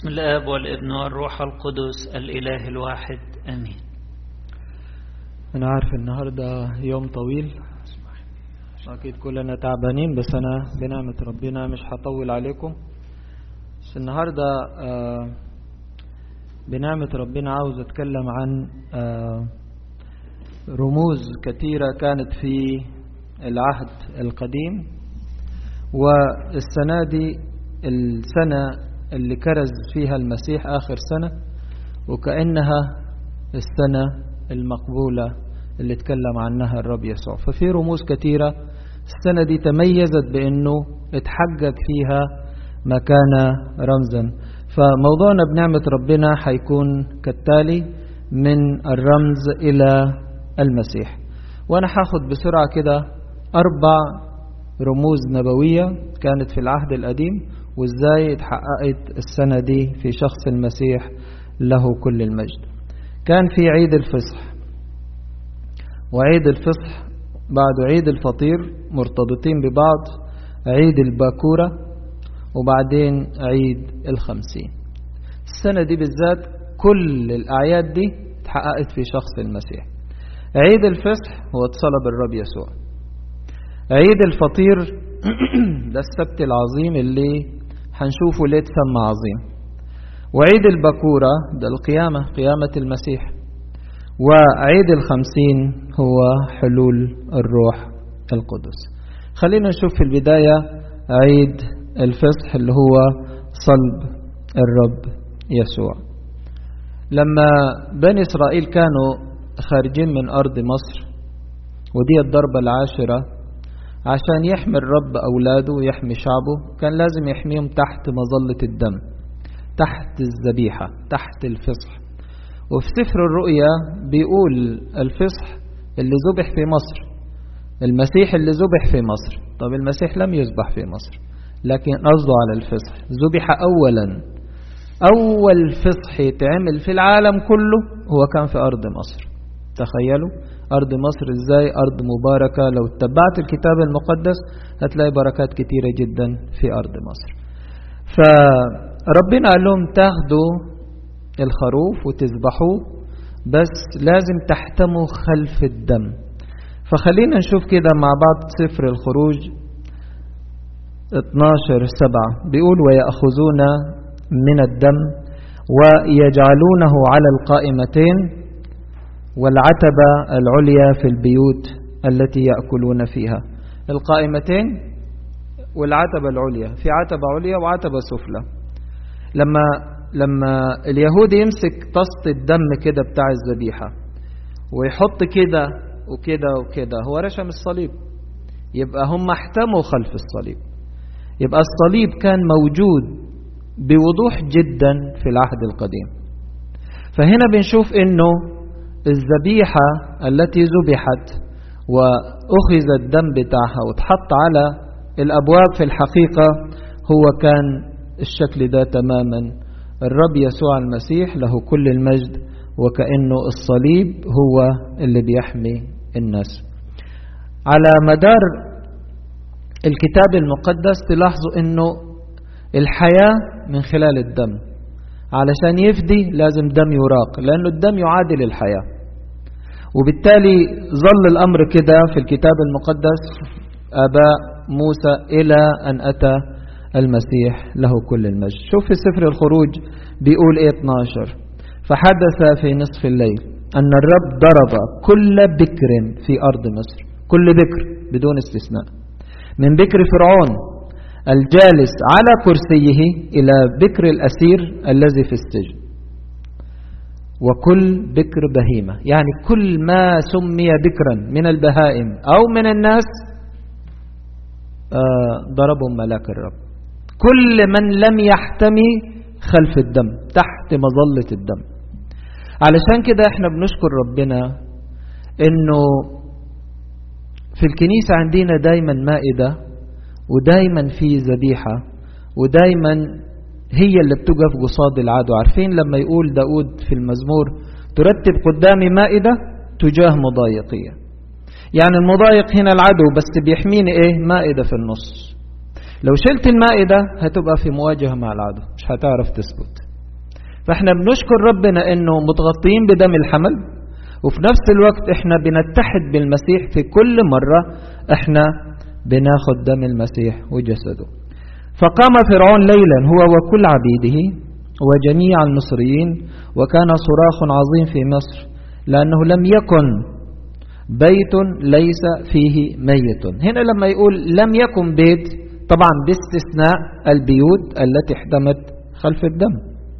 بسم الآب والابن والروح القدس الإله الواحد آمين أنا عارف النهاردة يوم طويل أكيد كلنا تعبانين بس أنا بنعمة ربنا مش هطول عليكم بس النهاردة آه بنعمة ربنا عاوز أتكلم عن آه رموز كثيرة كانت في العهد القديم والسنة دي السنة اللي كرز فيها المسيح آخر سنة وكأنها السنة المقبولة اللي اتكلم عنها الرب يسوع ففي رموز كثيرة السنة دي تميزت بأنه اتحقق فيها ما كان رمزا فموضوعنا بنعمة ربنا حيكون كالتالي من الرمز إلى المسيح وأنا هاخد بسرعة كده أربع رموز نبوية كانت في العهد القديم وإزاي اتحققت السنة دي في شخص المسيح له كل المجد كان في عيد الفصح وعيد الفصح بعد عيد الفطير مرتبطين ببعض عيد الباكورة وبعدين عيد الخمسين السنة دي بالذات كل الأعياد دي اتحققت في شخص المسيح عيد الفصح هو اتصلب الرب يسوع عيد الفطير ده السبت العظيم اللي هنشوفه ليه تسمى عظيم وعيد البكورة ده القيامة قيامة المسيح وعيد الخمسين هو حلول الروح القدس خلينا نشوف في البداية عيد الفصح اللي هو صلب الرب يسوع لما بني إسرائيل كانوا خارجين من أرض مصر ودي الضربة العاشرة عشان يحمي الرب أولاده ويحمي شعبه كان لازم يحميهم تحت مظلة الدم تحت الذبيحة تحت الفصح وفي سفر الرؤيا بيقول الفصح اللي ذبح في مصر المسيح اللي ذبح في مصر طب المسيح لم يذبح في مصر لكن قصده على الفصح ذبح أولا أول فصح يتعمل في العالم كله هو كان في أرض مصر تخيلوا أرض مصر إزاي أرض مباركة لو اتبعت الكتاب المقدس هتلاقي بركات كتيرة جدا في أرض مصر فربنا قال لهم تاخدوا الخروف وتذبحوه بس لازم تحتموا خلف الدم فخلينا نشوف كده مع بعض سفر الخروج 12 سبعة بيقول ويأخذون من الدم ويجعلونه على القائمتين والعتبة العليا في البيوت التي يأكلون فيها القائمتين والعتبة العليا في عتبة عليا وعتبة سفلى لما لما اليهود يمسك طست الدم كده بتاع الذبيحة ويحط كده وكده وكده هو رشم الصليب يبقى هم احتموا خلف الصليب يبقى الصليب كان موجود بوضوح جدا في العهد القديم فهنا بنشوف انه الذبيحة التي ذبحت وأخذ الدم بتاعها واتحط على الأبواب في الحقيقة هو كان الشكل ده تماما الرب يسوع المسيح له كل المجد وكأنه الصليب هو اللي بيحمي الناس على مدار الكتاب المقدس تلاحظوا انه الحياة من خلال الدم علشان يفدي لازم دم يراق لأنه الدم يعادل الحياة وبالتالي ظل الأمر كده في الكتاب المقدس آباء موسى إلى أن أتى المسيح له كل المجد شوف في سفر الخروج بيقول إيه 12 فحدث في نصف الليل أن الرب ضرب كل بكر في أرض مصر كل بكر بدون استثناء من بكر فرعون الجالس على كرسيه إلى بكر الأسير الذي في السجن وكل بكر بهيمة يعني كل ما سمي بكرا من البهائم أو من الناس آه ضربهم ملاك الرب كل من لم يحتمي خلف الدم تحت مظلة الدم علشان كده احنا بنشكر ربنا انه في الكنيسة عندنا دايما مائدة ودايما في ذبيحة ودايما هي اللي بتقف قصاد العدو عارفين لما يقول داود في المزمور ترتب قدامي مائدة تجاه مضايقية يعني المضايق هنا العدو بس بيحميني ايه مائدة في النص لو شلت المائدة هتبقى في مواجهة مع العدو مش هتعرف تثبت فاحنا بنشكر ربنا انه متغطيين بدم الحمل وفي نفس الوقت احنا بنتحد بالمسيح في كل مرة احنا بناخد دم المسيح وجسده فقام فرعون ليلا هو وكل عبيده وجميع المصريين وكان صراخ عظيم في مصر لأنه لم يكن بيت ليس فيه ميت هنا لما يقول لم يكن بيت طبعا باستثناء البيوت التي احتمت خلف الدم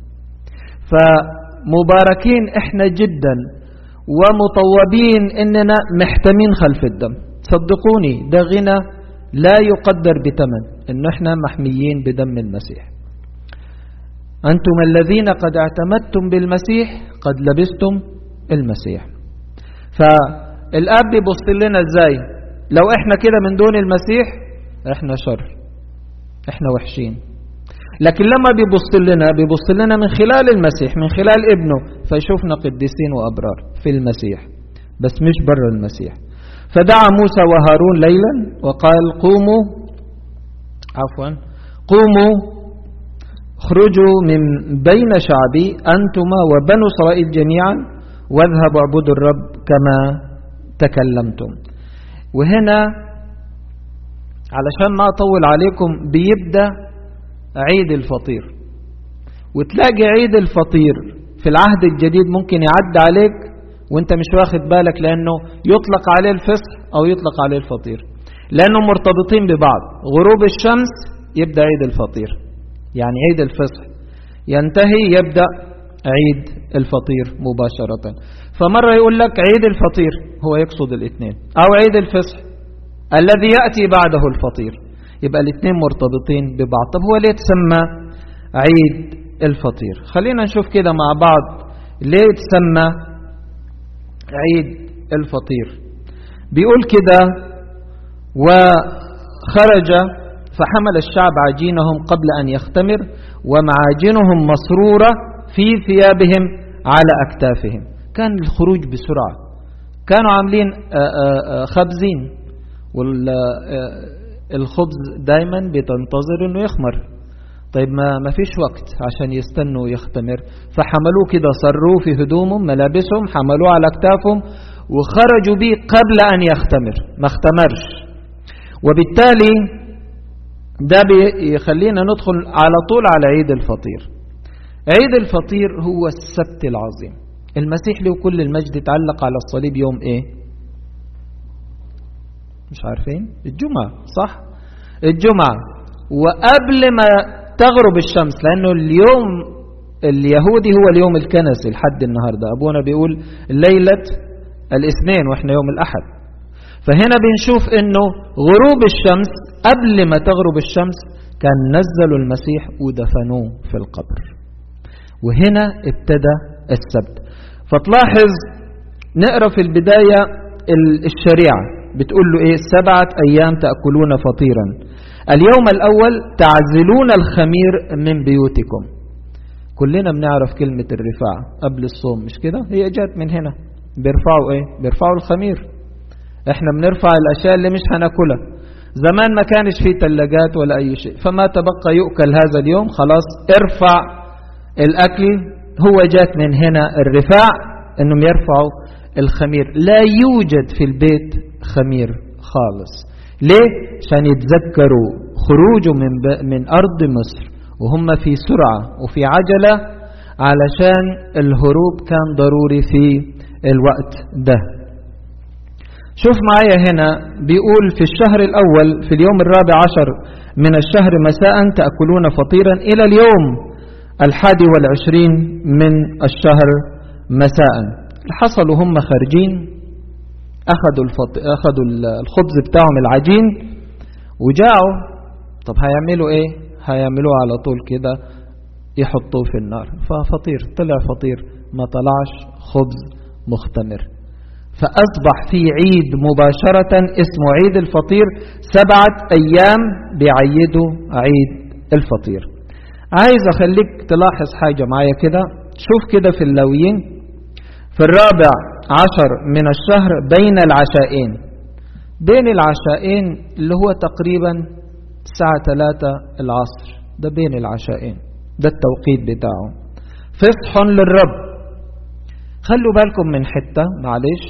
فمباركين احنا جدا ومطوبين اننا محتمين خلف الدم صدقوني ده غنى لا يقدر بثمن ان احنا محميين بدم المسيح انتم الذين قد اعتمدتم بالمسيح قد لبستم المسيح فالاب بيبص لنا ازاي لو احنا كده من دون المسيح احنا شر احنا وحشين لكن لما بيبص لنا بيبص لنا من خلال المسيح من خلال ابنه فيشوفنا قديسين وابرار في المسيح بس مش بره المسيح فدعا موسى وهارون ليلا وقال قوموا عفوا قوموا اخرجوا من بين شعبي أنتما وبنو إسرائيل جميعا واذهبوا اعبدوا الرب كما تكلمتم وهنا علشان ما أطول عليكم بيبدأ عيد الفطير وتلاقي عيد الفطير في العهد الجديد ممكن يعد عليك وانت مش واخد بالك لانه يطلق عليه الفصح او يطلق عليه الفطير لانه مرتبطين ببعض غروب الشمس يبدا عيد الفطير يعني عيد الفصح ينتهي يبدا عيد الفطير مباشرة فمرة يقول لك عيد الفطير هو يقصد الاثنين او عيد الفصح الذي يأتي بعده الفطير يبقى الاثنين مرتبطين ببعض طب هو ليه تسمى عيد الفطير خلينا نشوف كده مع بعض ليه تسمى عيد الفطير بيقول كده وخرج فحمل الشعب عجينهم قبل أن يختمر ومعاجنهم مسرورة في ثيابهم على أكتافهم كان الخروج بسرعة كانوا عاملين خبزين والخبز دايما بتنتظر انه يخمر طيب ما ما فيش وقت عشان يستنوا يختمر فحملوه كده صروه في هدومهم ملابسهم حملوه على اكتافهم وخرجوا به قبل ان يختمر ما اختمرش وبالتالي ده بيخلينا ندخل على طول على عيد الفطير عيد الفطير هو السبت العظيم المسيح له كل المجد اتعلق على الصليب يوم ايه مش عارفين الجمعة صح الجمعة وقبل ما تغرب الشمس لأنه اليوم اليهودي هو اليوم الكنسي لحد النهاردة أبونا بيقول ليلة الاثنين وإحنا يوم الأحد فهنا بنشوف أنه غروب الشمس قبل ما تغرب الشمس كان نزلوا المسيح ودفنوه في القبر وهنا ابتدى السبت فتلاحظ نقرأ في البداية الشريعة بتقول له ايه سبعة ايام تأكلون فطيرا اليوم الاول تعزلون الخمير من بيوتكم كلنا بنعرف كلمة الرفاع قبل الصوم مش كده هي جات من هنا بيرفعوا ايه بيرفعوا الخمير احنا بنرفع الاشياء اللي مش هناكلها زمان ما كانش فيه تلاجات ولا اي شيء فما تبقى يؤكل هذا اليوم خلاص ارفع الاكل هو جات من هنا الرفاع انهم يرفعوا الخمير لا يوجد في البيت خمير خالص ليه عشان يتذكروا خروجه من ب... من ارض مصر وهم في سرعه وفي عجله علشان الهروب كان ضروري في الوقت ده شوف معايا هنا بيقول في الشهر الأول في اليوم الرابع عشر من الشهر مساء تأكلون فطيرا إلى اليوم الحادي والعشرين من الشهر مساء حصلوا هم خارجين أخذوا, الفط... أخذوا الخبز بتاعهم العجين وجاعوا طب هيعملوا إيه هيعملوه على طول كده يحطوه في النار ففطير طلع فطير ما طلعش خبز مختمر فأصبح في عيد مباشرة اسمه عيد الفطير سبعة أيام بيعيدوا عيد الفطير عايز أخليك تلاحظ حاجة معايا كده شوف كده في اللويين في الرابع عشر من الشهر بين العشاءين بين العشاءين اللي هو تقريبا الساعة ثلاثة العصر ده بين العشاءين ده التوقيت بتاعه فصح للرب خلوا بالكم من حتة معلش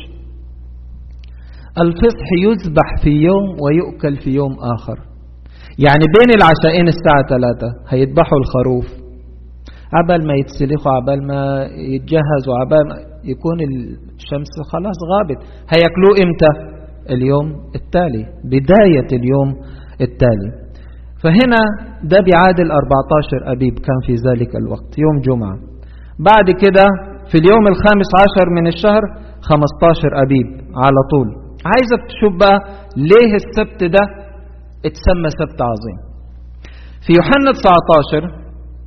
الفصح يذبح في يوم ويؤكل في يوم آخر يعني بين العشاءين الساعة 3 هيذبحوا الخروف عبال ما يتسلخوا عبال ما يتجهزوا عبال ما يكون الشمس خلاص غابت هياكلوه امتى اليوم التالي بداية اليوم التالي فهنا ده بيعادل 14 أبيب كان في ذلك الوقت يوم جمعة بعد كده في اليوم الخامس عشر من الشهر 15 أبيب على طول عايزك تشوف بقى ليه السبت ده اتسمى سبت عظيم في يوحنا 19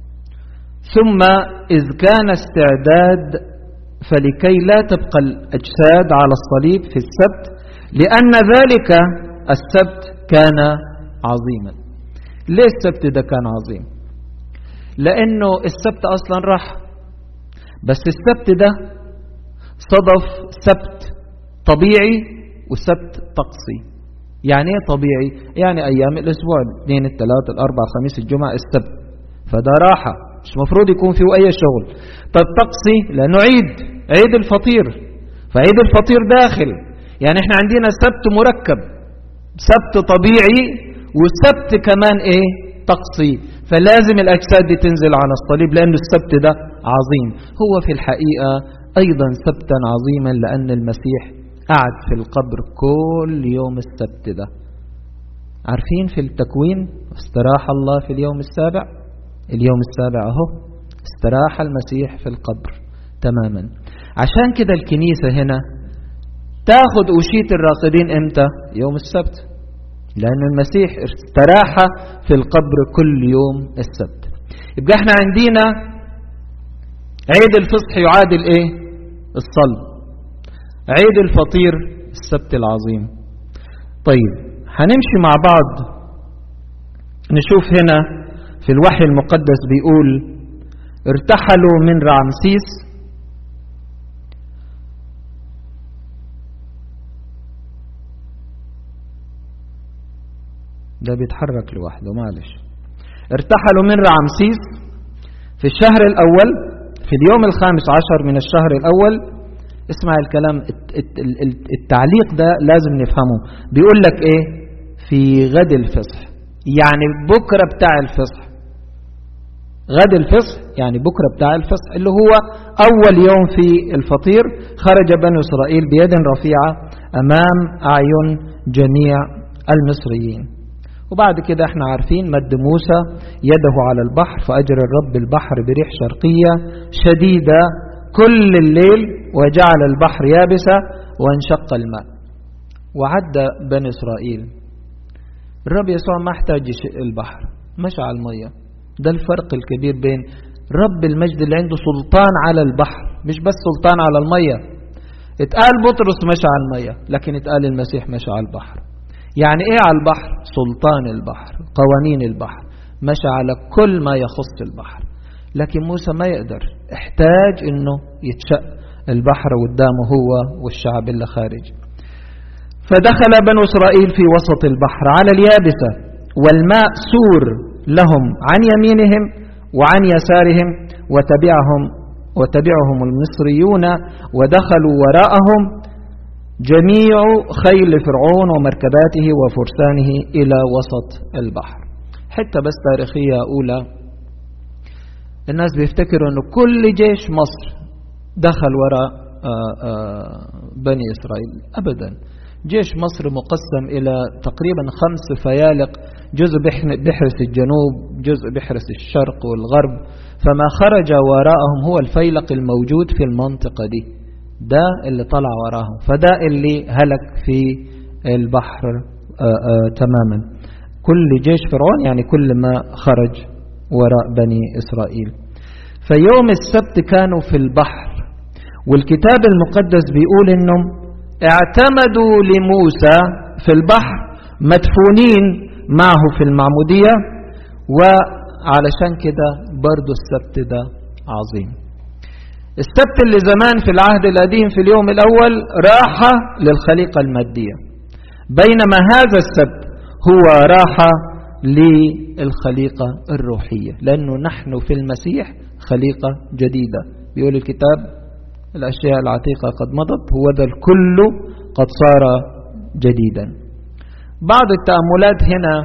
ثم إذ كان استعداد فلكي لا تبقى الأجساد على الصليب في السبت لأن ذلك السبت كان عظيما ليه السبت ده كان عظيم لأنه السبت أصلا راح بس السبت ده صدف سبت طبيعي وسبت طقسي يعني ايه طبيعي يعني ايام الاسبوع الاثنين الثلاث الاربع الخميس الجمعه السبت فده راحه مش مفروض يكون فيه اي شغل طب طقسي لانه عيد عيد الفطير فعيد الفطير داخل يعني احنا عندنا سبت مركب سبت طبيعي وسبت كمان ايه طقسي فلازم الاجساد دي تنزل على الصليب لانه السبت ده عظيم هو في الحقيقه ايضا سبتا عظيما لان المسيح قعد في القبر كل يوم السبت ده عارفين في التكوين استراح الله في اليوم السابع اليوم السابع اهو استراح المسيح في القبر تماما عشان كده الكنيسة هنا تاخد أشية الراقدين امتى يوم السبت لأن المسيح استراح في القبر كل يوم السبت يبقى احنا عندنا عيد الفصح يعادل ايه الصلب عيد الفطير السبت العظيم طيب هنمشي مع بعض نشوف هنا في الوحي المقدس بيقول ارتحلوا من رعمسيس ده بيتحرك لوحده معلش ارتحلوا من رعمسيس في الشهر الأول في اليوم الخامس عشر من الشهر الأول اسمع الكلام التعليق ده لازم نفهمه بيقول لك ايه في غد الفصح يعني بكرة بتاع الفصح غد الفصح يعني بكرة بتاع الفصح اللي هو أول يوم في الفطير خرج بنو إسرائيل بيد رفيعة أمام أعين جميع المصريين وبعد كده احنا عارفين مد موسى يده على البحر فأجر الرب البحر بريح شرقية شديدة كل الليل وجعل البحر يابسة وانشق الماء وعدى بني إسرائيل الرب يسوع ما احتاج البحر مشى على المية ده الفرق الكبير بين رب المجد اللي عنده سلطان على البحر مش بس سلطان على المية اتقال بطرس مشى على المية لكن اتقال المسيح مشى على البحر يعني ايه على البحر سلطان البحر قوانين البحر مشى على كل ما يخص البحر لكن موسى ما يقدر احتاج انه يتشق البحر قدامه هو والشعب اللي خارج فدخل بنو اسرائيل في وسط البحر على اليابسة والماء سور لهم عن يمينهم وعن يسارهم وتبعهم وتبعهم المصريون ودخلوا وراءهم جميع خيل فرعون ومركباته وفرسانه إلى وسط البحر حتى بس تاريخية أولى الناس بيفتكروا أنه كل جيش مصر دخل وراء بني إسرائيل أبدا جيش مصر مقسم إلى تقريبا خمس فيالق جزء بحرس الجنوب جزء بحرس الشرق والغرب فما خرج وراءهم هو الفيلق الموجود في المنطقة دي ده اللي طلع وراهم فده اللي هلك في البحر آآ آآ تماما كل جيش فرعون يعني كل ما خرج وراء بني إسرائيل فيوم السبت كانوا في البحر والكتاب المقدس بيقول انهم اعتمدوا لموسى في البحر مدفونين معه في المعمودية وعلشان كده برضو السبت ده عظيم السبت اللي زمان في العهد القديم في اليوم الأول راحة للخليقة المادية بينما هذا السبت هو راحة للخليقة الروحية لأنه نحن في المسيح خليقة جديدة بيقول الكتاب الأشياء العتيقة قد مضت هو ذا الكل قد صار جديدا بعض التأملات هنا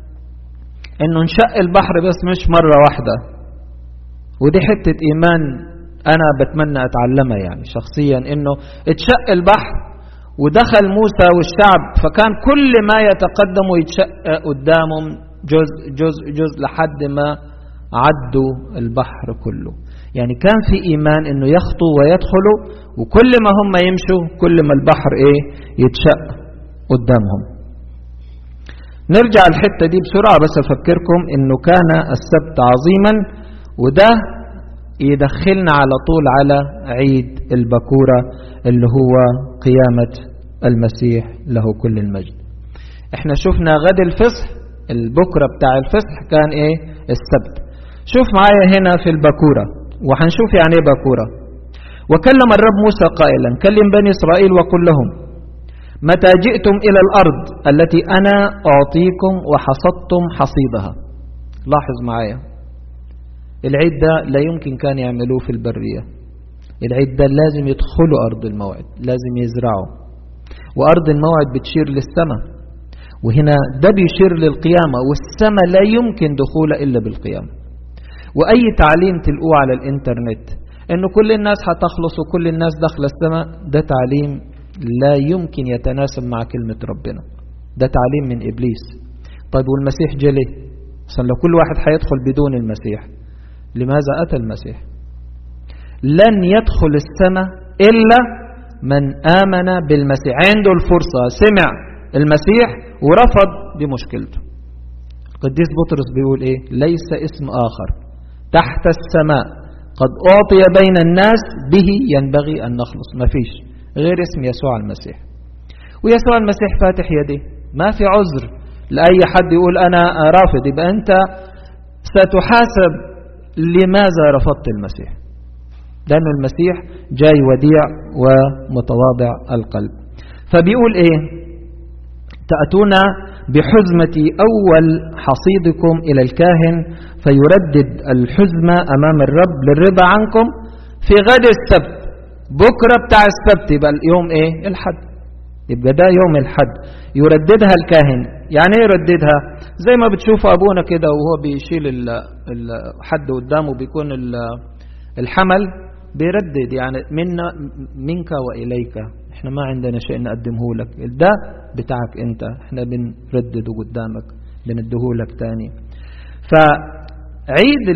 انه انشق البحر بس مش مرة واحدة ودي حتة ايمان انا بتمنى اتعلمها يعني شخصيا انه اتشق البحر ودخل موسى والشعب فكان كل ما يتقدم ويتشق قدامهم جزء جزء جزء لحد ما عدوا البحر كله يعني كان في ايمان انه يخطوا ويدخلوا وكل ما هم يمشوا كل ما البحر ايه يتشق قدامهم نرجع الحتة دي بسرعة بس أفكركم أنه كان السبت عظيما وده يدخلنا على طول على عيد البكورة اللي هو قيامة المسيح له كل المجد احنا شفنا غد الفصح البكرة بتاع الفصح كان ايه السبت شوف معايا هنا في البكورة وهنشوف يعني ايه بكورة وكلم الرب موسى قائلا كلم بني إسرائيل وقل لهم متى جئتم إلى الأرض التي أنا أعطيكم وحصدتم حصيدها لاحظ معايا العيد ده لا يمكن كان يعملوه في البرية العيد ده لازم يدخلوا أرض الموعد لازم يزرعوا وأرض الموعد بتشير للسماء وهنا ده بيشير للقيامة والسماء لا يمكن دخول إلا بالقيامة وأي تعليم تلقوه على الإنترنت إنه كل الناس هتخلص وكل الناس داخله السماء ده تعليم لا يمكن يتناسب مع كلمة ربنا ده تعليم من إبليس طيب والمسيح جه ليه عشان لو كل واحد هيدخل بدون المسيح لماذا أتى المسيح لن يدخل السماء إلا من آمن بالمسيح عنده الفرصة سمع المسيح ورفض بمشكلته القديس بطرس بيقول إيه ليس اسم آخر تحت السماء قد أعطي بين الناس به ينبغي أن نخلص ما فيش غير اسم يسوع المسيح ويسوع المسيح فاتح يديه ما في عذر لأي حد يقول أنا رافض يبقى أنت ستحاسب لماذا رفضت المسيح لأن المسيح جاي وديع ومتواضع القلب فبيقول إيه تأتون بحزمة أول حصيدكم إلى الكاهن فيردد الحزمة أمام الرب للرضا عنكم في غد السبت بكرة بتاع السبت يبقى اليوم ايه الحد يبقى ده يوم الحد يرددها الكاهن يعني ايه يرددها زي ما بتشوف ابونا كده وهو بيشيل الحد قدامه بيكون الحمل بيردد يعني منا منك واليك احنا ما عندنا شيء نقدمه لك ده بتاعك انت احنا بنردده قدامك بنديه لك تاني فعيد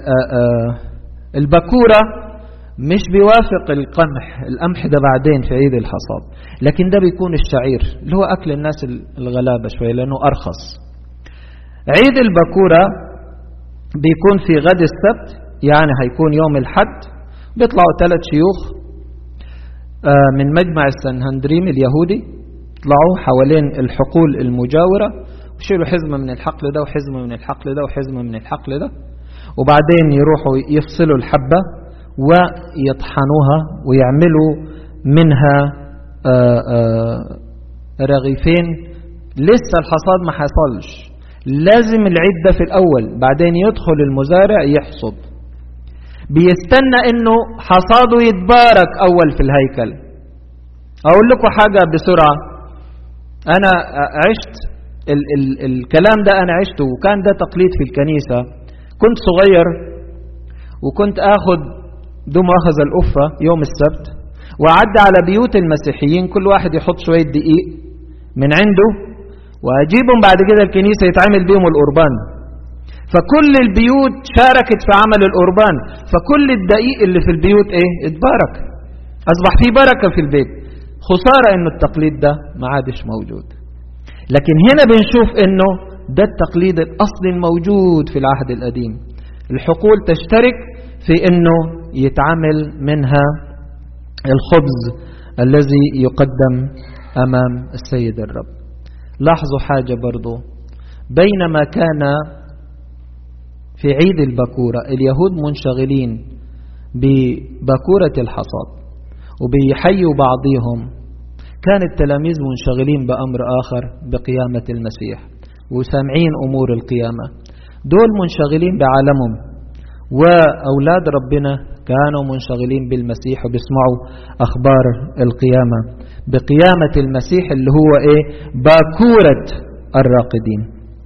البكوره مش بيوافق القمح القمح ده بعدين في عيد الحصاد لكن ده بيكون الشعير اللي هو أكل الناس الغلابة شوية لأنه أرخص عيد البكورة بيكون في غد السبت يعني هيكون يوم الحد بيطلعوا ثلاث شيوخ من مجمع السنهندريم اليهودي يطلعوا حوالين الحقول المجاورة ويشيلوا حزمة من الحقل ده وحزمة من الحقل ده وحزمة من الحقل ده وبعدين يروحوا يفصلوا الحبة ويطحنوها ويعملوا منها آآ آآ رغيفين لسه الحصاد ما حصلش لازم العيد ده في الأول بعدين يدخل المزارع يحصد بيستنى انه حصاده يتبارك اول في الهيكل اقول لكم حاجة بسرعة انا عشت ال ال الكلام ده انا عشته وكان ده تقليد في الكنيسة كنت صغير وكنت اخد دوم أخذ الأفة يوم السبت وأعدي على بيوت المسيحيين كل واحد يحط شوية دقيق من عنده وأجيبهم بعد كده الكنيسة يتعمل بيهم القربان فكل البيوت شاركت في عمل القربان فكل الدقيق اللي في البيوت ايه اتبارك أصبح في بركة في البيت خسارة انه التقليد ده ما عادش موجود لكن هنا بنشوف انه ده التقليد الأصلي الموجود في العهد القديم الحقول تشترك في انه يتعمل منها الخبز الذي يقدم امام السيد الرب لاحظوا حاجة برضو بينما كان في عيد البكورة اليهود منشغلين ببكورة الحصاد وبيحيوا بعضهم كان التلاميذ منشغلين بأمر آخر بقيامة المسيح وسامعين أمور القيامة دول منشغلين بعالمهم وأولاد ربنا كانوا منشغلين بالمسيح وبيسمعوا أخبار القيامة بقيامة المسيح اللي هو إيه باكورة الراقدين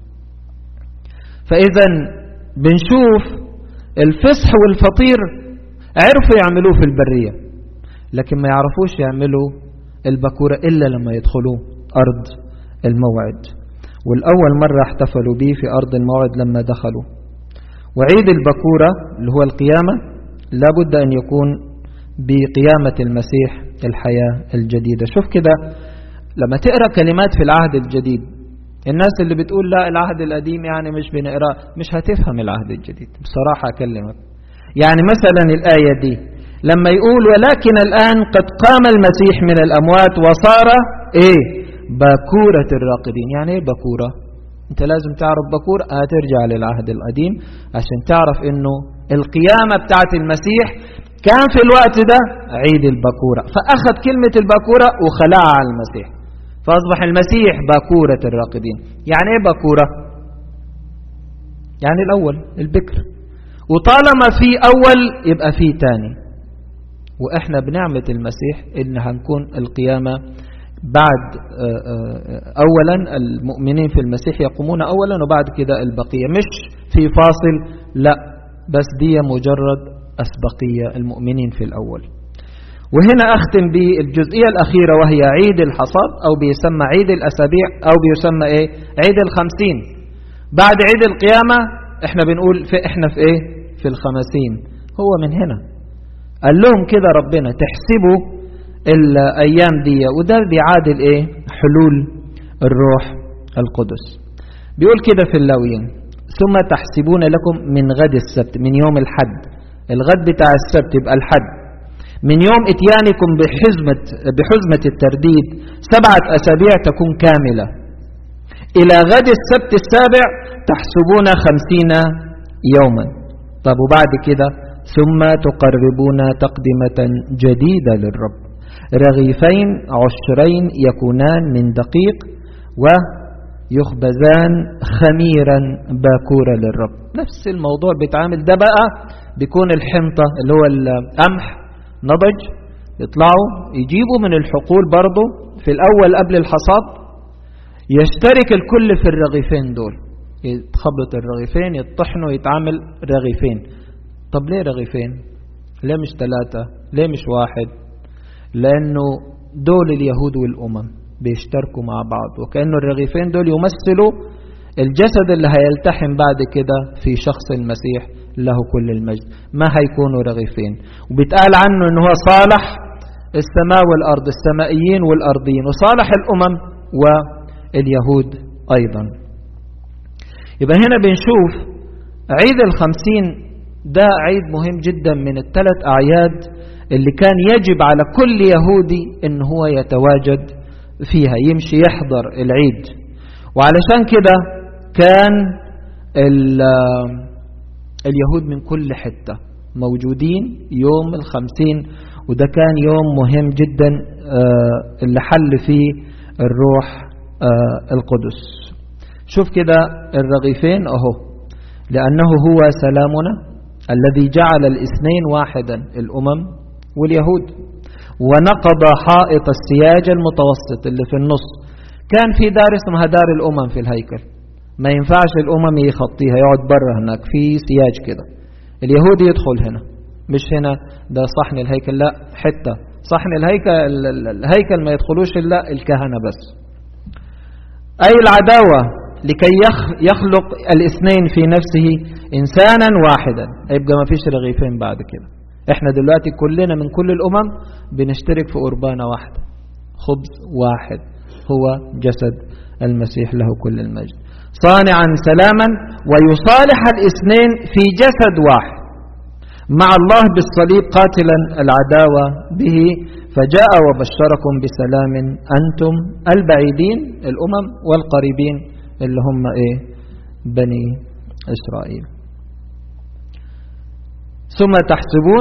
فإذا بنشوف الفصح والفطير عرفوا يعملوه في البرية لكن ما يعرفوش يعملوا البكورة إلا لما يدخلوا أرض الموعد والأول مرة احتفلوا به في أرض الموعد لما دخلوا وعيد البكورة اللي هو القيامة لابد أن يكون بقيامة المسيح الحياة الجديدة شوف كده لما تقرأ كلمات في العهد الجديد الناس اللي بتقول لا العهد القديم يعني مش بنقرأ مش هتفهم العهد الجديد بصراحة أكلمك يعني مثلا الآية دي لما يقول ولكن الآن قد قام المسيح من الأموات وصار إيه باكورة الراقدين يعني إيه باكورة أنت لازم تعرف باكورة هترجع للعهد القديم عشان تعرف إنه القيامة بتاعت المسيح كان في الوقت ده عيد الباكورة فأخذ كلمة الباكورة وخلعها على المسيح فأصبح المسيح باكورة الراقدين يعني إيه باكورة يعني الأول البكر وطالما في أول يبقى في تاني وإحنا بنعمة المسيح إن هنكون القيامة بعد أولا المؤمنين في المسيح يقومون أولا وبعد كده البقية مش في فاصل لا بس دي مجرد أسبقية المؤمنين في الأول وهنا أختم بالجزئية الأخيرة وهي عيد الحصاد أو بيسمى عيد الأسابيع أو بيسمى إيه عيد الخمسين بعد عيد القيامة إحنا بنقول في إحنا في إيه في الخمسين هو من هنا قال لهم كده ربنا تحسبوا الأيام دي وده بيعادل إيه حلول الروح القدس بيقول كده في اللاويين ثم تحسبون لكم من غد السبت من يوم الحد الغد بتاع السبت يبقى الحد من يوم اتيانكم بحزمة, بحزمة الترديد سبعة أسابيع تكون كاملة إلى غد السبت السابع تحسبون خمسين يوما طب وبعد كده ثم تقربون تقدمة جديدة للرب رغيفين عشرين يكونان من دقيق ويخبزان خميرا باكورا للرب نفس الموضوع بيتعامل ده بقى بيكون الحنطة اللي هو القمح نضج يطلعوا يجيبوا من الحقول برضه في الأول قبل الحصاد يشترك الكل في الرغيفين دول يتخبط الرغيفين يطحنوا يتعامل رغيفين طب ليه رغيفين ليه مش ثلاثة ليه مش واحد لأنه دول اليهود والأمم بيشتركوا مع بعض وكأنه الرغيفين دول يمثلوا الجسد اللي هيلتحم بعد كده في شخص المسيح له كل المجد ما هيكونوا رغيفين وبيتقال عنه ان هو صالح السماء والأرض السمائيين والأرضيين وصالح الأمم واليهود أيضا يبقى هنا بنشوف عيد الخمسين ده عيد مهم جدا من الثلاث أعياد اللي كان يجب على كل يهودي ان هو يتواجد فيها يمشي يحضر العيد وعلشان كده كان اليهود من كل حتة موجودين يوم الخمسين وده كان يوم مهم جدا اللي حل فيه الروح القدس شوف كده الرغيفين اهو لأنه هو سلامنا الذي جعل الاثنين واحدا الأمم واليهود ونقض حائط السياج المتوسط اللي في النص كان في دار اسمها دار الأمم في الهيكل ما ينفعش الأمم يخطيها يقعد بره هناك في سياج كده اليهودي يدخل هنا مش هنا ده صحن الهيكل لا حتة صحن الهيكل الهيكل ما يدخلوش إلا الكهنة بس أي العداوة لكي يخلق الاثنين في نفسه إنسانا واحدا يبقى ما فيش رغيفين بعد كده احنا دلوقتي كلنا من كل الأمم بنشترك في قربانة واحدة خبز واحد هو جسد المسيح له كل المجد صانعا سلاما ويصالح الاثنين في جسد واحد مع الله بالصليب قاتلا العداوة به فجاء وبشركم بسلام أنتم البعيدين الأمم والقريبين اللي هم إيه بني إسرائيل ثم تحسبون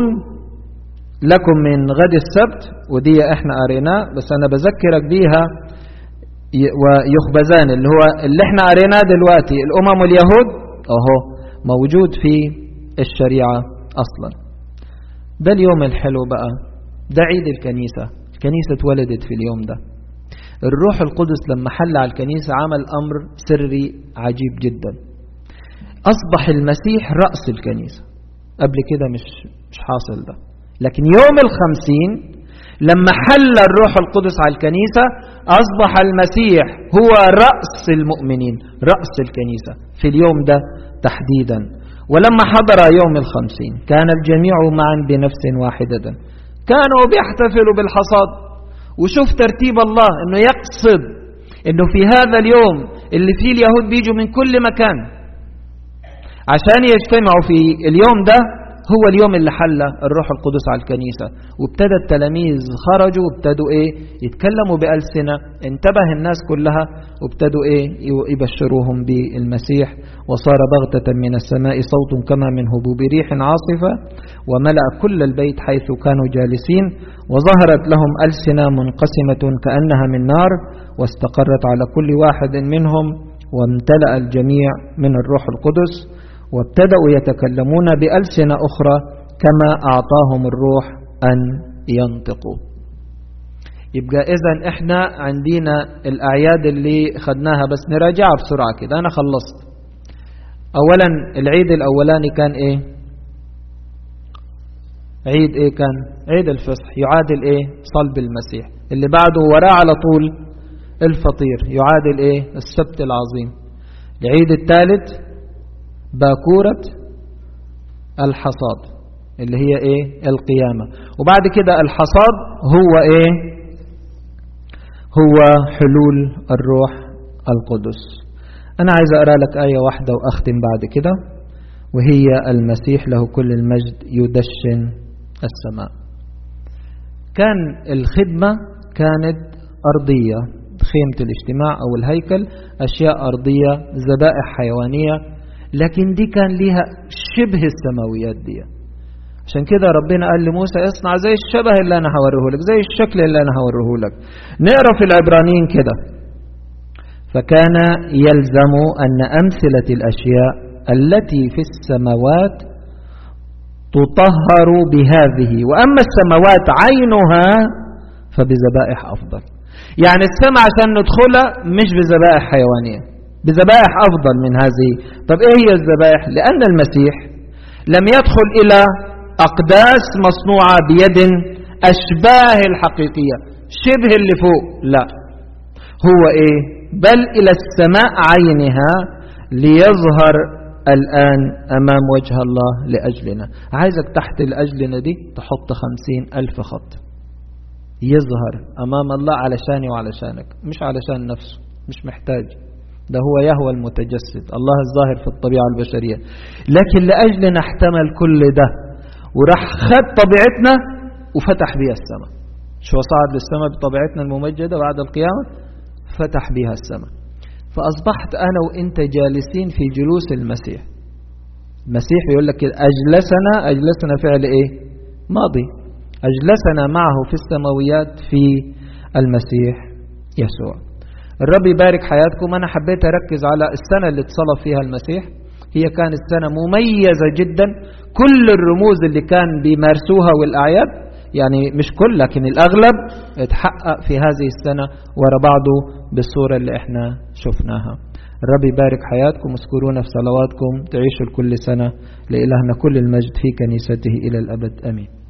لكم من غد السبت ودي احنا قريناه بس انا بذكرك بيها ويخبزان اللي هو اللي احنا قريناه دلوقتي الأمم واليهود اهو موجود في الشريعة أصلا ده اليوم الحلو بقى ده عيد الكنيسة الكنيسة اتولدت في اليوم ده الروح القدس لما حل على الكنيسة عمل أمر سري عجيب جدا أصبح المسيح رأس الكنيسة قبل كده مش مش حاصل ده لكن يوم الخمسين لما حل الروح القدس على الكنيسة أصبح المسيح هو رأس المؤمنين رأس الكنيسة في اليوم ده تحديدا ولما حضر يوم الخمسين كان الجميع معا بنفس واحدة كانوا بيحتفلوا بالحصاد وشوف ترتيب الله انه يقصد انه في هذا اليوم اللي فيه اليهود بيجوا من كل مكان عشان يجتمعوا في اليوم ده هو اليوم اللي حل الروح القدس على الكنيسة وابتدى التلاميذ خرجوا وابتدوا ايه يتكلموا بألسنة انتبه الناس كلها وابتدوا ايه يبشروهم بالمسيح وصار بغتة من السماء صوت كما من هبوب ريح عاصفة وملأ كل البيت حيث كانوا جالسين وظهرت لهم ألسنة منقسمة كأنها من نار واستقرت على كل واحد منهم وامتلأ الجميع من الروح القدس وابتدأوا يتكلمون بألسنة أخرى كما أعطاهم الروح أن ينطقوا يبقى إذا إحنا عندنا الأعياد اللي خدناها بس نراجعها بسرعة كده أنا خلصت أولا العيد الأولاني كان إيه عيد إيه كان عيد الفصح يعادل إيه صلب المسيح اللي بعده وراه على طول الفطير يعادل إيه السبت العظيم العيد الثالث باكورة الحصاد اللي هي ايه القيامة وبعد كده الحصاد هو ايه هو حلول الروح القدس انا عايز اقرا لك آية واحدة واختم بعد كده وهي المسيح له كل المجد يدشن السماء كان الخدمة كانت أرضية خيمة الاجتماع أو الهيكل أشياء أرضية ذبائح حيوانية لكن دي كان ليها شبه السماويات دي عشان كده ربنا قال لموسى اصنع زي الشبه اللي انا هوريه لك زي الشكل اللي انا هوريه لك نقرا في العبرانيين كده فكان يلزم ان امثله الاشياء التي في السماوات تطهر بهذه واما السماوات عينها فبذبائح افضل يعني السماء عشان ندخلها مش بذبائح حيوانيه بذبائح أفضل من هذه طب إيه هي الذبائح لأن المسيح لم يدخل إلى أقداس مصنوعة بيد أشباه الحقيقية شبه اللي فوق لا هو إيه بل إلى السماء عينها ليظهر الآن أمام وجه الله لأجلنا عايزك تحت الأجلنا دي تحط خمسين ألف خط يظهر أمام الله علشاني وعلشانك مش علشان نفسه مش محتاج ده هو يهوى المتجسد الله الظاهر في الطبيعة البشرية لكن لأجلنا احتمل كل ده وراح خد طبيعتنا وفتح بيها السماء شو صعد للسماء بطبيعتنا الممجدة بعد القيامة فتح بها السماء فأصبحت أنا وإنت جالسين في جلوس المسيح المسيح يقول لك أجلسنا أجلسنا فعل إيه ماضي أجلسنا معه في السماويات في المسيح يسوع الرب يبارك حياتكم أنا حبيت أركز على السنة اللي اتصلى فيها المسيح هي كانت سنة مميزة جدا كل الرموز اللي كان بيمارسوها والأعياد يعني مش كل لكن الأغلب اتحقق في هذه السنة ورا بعضه بالصورة اللي احنا شفناها الرب يبارك حياتكم اذكرونا في صلواتكم تعيشوا كل سنة لإلهنا كل المجد في كنيسته إلى الأبد أمين